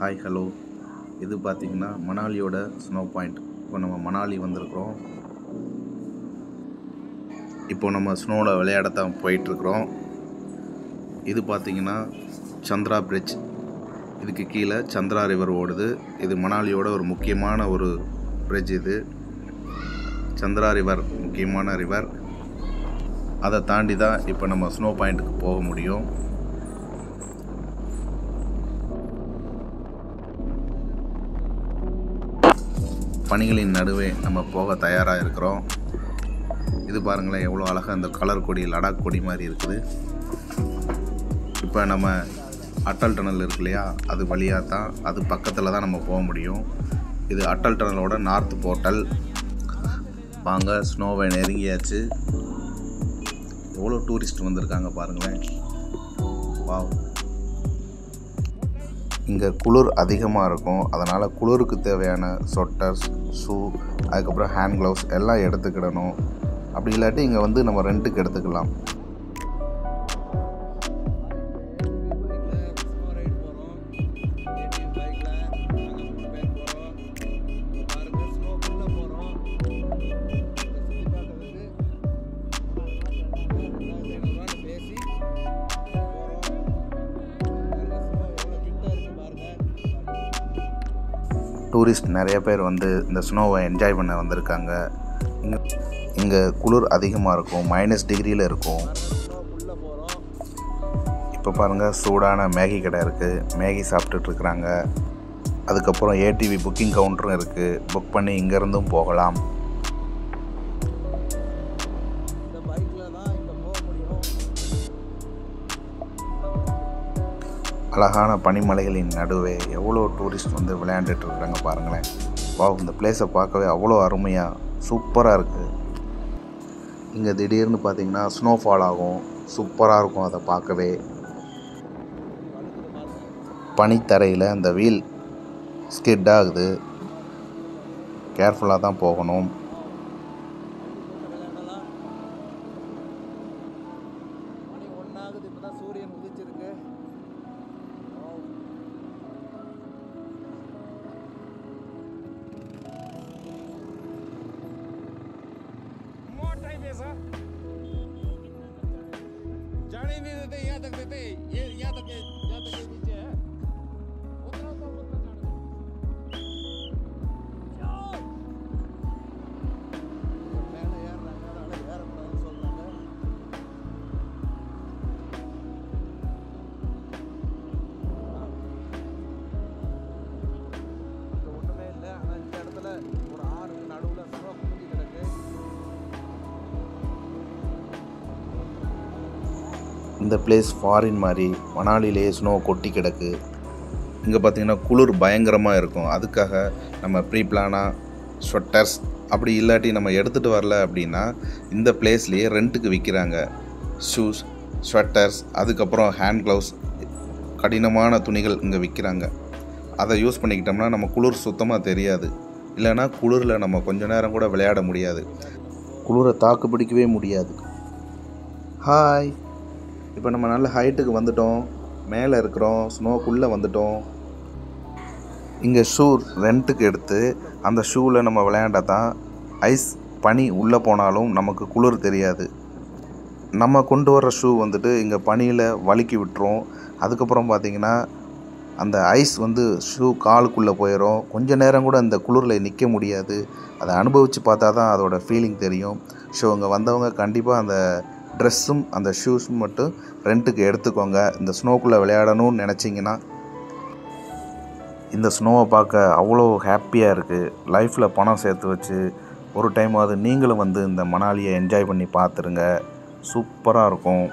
hi hello இது பார்த்திங்கன்னா மணாலியோட snow point இப்போ நம்ம மணாலி வந்திருக்கிறோம் இப்போ நம்ம ஸ்னோவில் விளையாடத்தான் போயிட்டுருக்குறோம் இது பார்த்திங்கன்னா சந்திரா பிரிட்ஜ் இதுக்கு கீழே சந்திரா ரிவர் ஓடுது இது மணாலியோட ஒரு முக்கியமான ஒரு பிரிட்ஜ் இது சந்திரா ரிவர் முக்கியமான ரிவர் அதை தாண்டி தான் இப்போ நம்ம ஸ்னோ பாயிண்ட்டுக்கு போக முடியும் பணிகளின் நடுவே நம்ம போக தயாராக இருக்கிறோம் இது பாருங்களேன் எவ்வளோ அழகாக இந்த கலர் கொடி லடாக் கொடி மாதிரி இருக்குது இப்போ நம்ம அட்டல் டனல் இருக்கு இல்லையா அது வழியாக தான் அது பக்கத்தில் தான் நம்ம போக முடியும் இது அட்டல் டனலோட நார்த் போர்ட்டல் வாங்க ஸ்னோவை நெருங்கியாச்சு எவ்வளோ டூரிஸ்ட் வந்திருக்காங்க பாருங்களேன் வாவ் இங்கே குளிர் அதிகமாக இருக்கும் அதனால் குளிருக்கு தேவையான சொட்டர்ஸ் ஷூ அதுக்கப்புறம் ஹேண்ட் க்ளவுஸ் எல்லாம் எடுத்துக்கிடணும் அப்படி இல்லாட்டி இங்கே வந்து நம்ம ரெண்ட்டுக்கு எடுத்துக்கலாம் டூரிஸ்ட் நிறைய பேர் வந்து இந்த ஸ்னோவை என்ஜாய் பண்ண வந்திருக்காங்க இங்கே இங்கே குளிர் அதிகமாக இருக்கும் மைனஸ் டிகிரியில் இருக்கும் இப்போ பாருங்கள் சூடான மேகி கடை இருக்குது மேகி சாப்பிட்டுட்டு இருக்கிறாங்க அதுக்கப்புறம் ஏடிவி புக்கிங் கவுண்டரும் இருக்குது புக் பண்ணி இங்கேருந்தும் போகலாம் அழகான பனிமலைகளின் நடுவே எவ்வளோ டூரிஸ்ட் வந்து விளையாண்டுட்டு இருக்கிறாங்க பாருங்களேன் வா இந்த பிளேஸை பார்க்கவே அவ்வளோ அருமையாக சூப்பராக இருக்குது இங்கே திடீர்னு பார்த்தீங்கன்னா ஸ்னோஃபால் ஆகும் சூப்பராக இருக்கும் அதை பார்க்கவே பனித்தரையில் அந்த வீல் ஸ்கிட் ஆகுது கேர்ஃபுல்லாக தான் போகணும் மணி ஒன்றாகுது இப்போ தான் சூரியன் உதிச்சிருக்கு more time है सर जाने नहीं देते यहाँ तक देते ये यहाँ तक है यहाँ तक के नीचे है उतना तो उतना जाने மேலே ஏறுறாங்க அதனால ஏறக்கூடாதுன்னு சொல்கிறாங்க அங்கே ஒன்றுமே இல்லை ஆனால் இந்த இடத்துல ஒரு ஆறு நடுவில் ஸ்னோ குமிஞ்சு கிடக்கு இந்த பிளேஸ் ஃபாரின் மாதிரி மணாலிலேயே ஸ்னோ கொட்டி கிடக்கு இங்கே பார்த்தீங்கன்னா குளிர் பயங்கரமாக இருக்கும் அதுக்காக நம்ம ப்ரீ பிளானாக ஸ்வெட்டர்ஸ் அப்படி இல்லாட்டி நம்ம எடுத்துகிட்டு வரல அப்படின்னா இந்த பிளேஸ்லேயே ரெண்ட்டுக்கு விற்கிறாங்க ஷூஸ் ஸ்வெட்டர்ஸ் அதுக்கப்புறம் ஹேண்ட் க்ளவுஸ் கடினமான துணிகள் இங்கே விற்கிறாங்க அதை யூஸ் பண்ணிக்கிட்டோம்னா நம்ம குளிர் சுத்தமாக தெரியாது இல்லைன்னா குளிரில் நம்ம கொஞ்ச நேரம் கூட விளையாட முடியாது குளிரை தாக்கு பிடிக்கவே முடியாது ஹாய் இப்போ நம்ம நல்ல ஹைட்டுக்கு வந்துட்டோம் மேலே இருக்கிறோம் ஸ்னோக்குள்ளே வந்துட்டோம் இங்கே ஷூ ரெண்ட்டுக்கு எடுத்து அந்த ஷூவில் நம்ம விளையாண்டா தான் ஐஸ் பனி உள்ளே போனாலும் நமக்கு குளிர் தெரியாது நம்ம கொண்டு வர்ற ஷூ வந்துட்டு இங்கே பனியில் வழுக்கி விட்டுரும் அதுக்கப்புறம் பார்த்திங்கன்னா அந்த ஐஸ் வந்து ஷூ காலுக்குள்ளே போயிடும் கொஞ்ச நேரம் கூட அந்த குளிரில் நிற்க முடியாது அதை அனுபவித்து பார்த்தா தான் அதோட ஃபீலிங் தெரியும் ஸோ இங்கே வந்தவங்க கண்டிப்பாக அந்த ட்ரெஸ்ஸும் அந்த ஷூஸும் மட்டும் ரெண்ட்டுக்கு எடுத்துக்கோங்க இந்த ஸ்னோக்குள்ளே விளையாடணும்னு நினச்சிங்கன்னா இந்த ஸ்னோவை பார்க்க அவ்வளோ ஹாப்பியாக இருக்குது லைஃப்பில் பணம் சேர்த்து வச்சு ஒரு டைமாவது நீங்களும் வந்து இந்த மணாலியை என்ஜாய் பண்ணி பார்த்துருங்க சூப்பராக இருக்கும்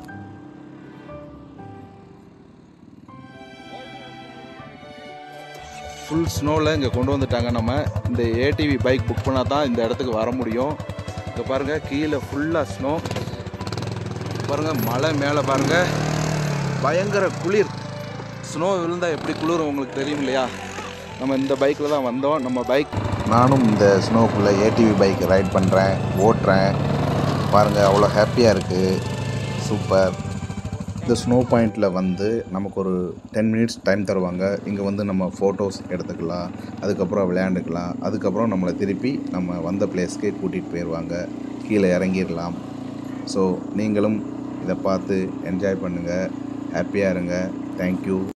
ஃபுல் ஸ்னோவில் இங்கே கொண்டு வந்துட்டாங்க நம்ம இந்த ஏடிவி பைக் புக் பண்ணால் தான் இந்த இடத்துக்கு வர முடியும் இங்கே பாருங்கள் கீழே ஃபுல்லாக ஸ்னோ பாருங்கள் மலை மேலே பாருங்கள் பயங்கர குளிர் ஸ்னோ விழுந்தால் எப்படி குளிரும் உங்களுக்கு தெரியும் இல்லையா நம்ம இந்த பைக்கில் தான் வந்தோம் நம்ம பைக் நானும் இந்த ஸ்னோக்குள்ளே ஏடிவி பைக் ரைட் பண்ணுறேன் ஓட்டுறேன் பாருங்கள் அவ்வளோ ஹாப்பியாக இருக்குது சூப்பர் இந்த ஸ்னோ பாயிண்டில் வந்து நமக்கு ஒரு டென் மினிட்ஸ் டைம் தருவாங்க இங்கே வந்து நம்ம ஃபோட்டோஸ் எடுத்துக்கலாம் அதுக்கப்புறம் விளையாண்டுக்கலாம் அதுக்கப்புறம் நம்மளை திருப்பி நம்ம வந்த பிளேஸ்க்கே கூட்டிகிட்டு போயிடுவாங்க கீழே இறங்கிடலாம் ஸோ நீங்களும் இதை பார்த்து என்ஜாய் பண்ணுங்கள் ஹாப்பியாக இருங்க தேங்க்யூ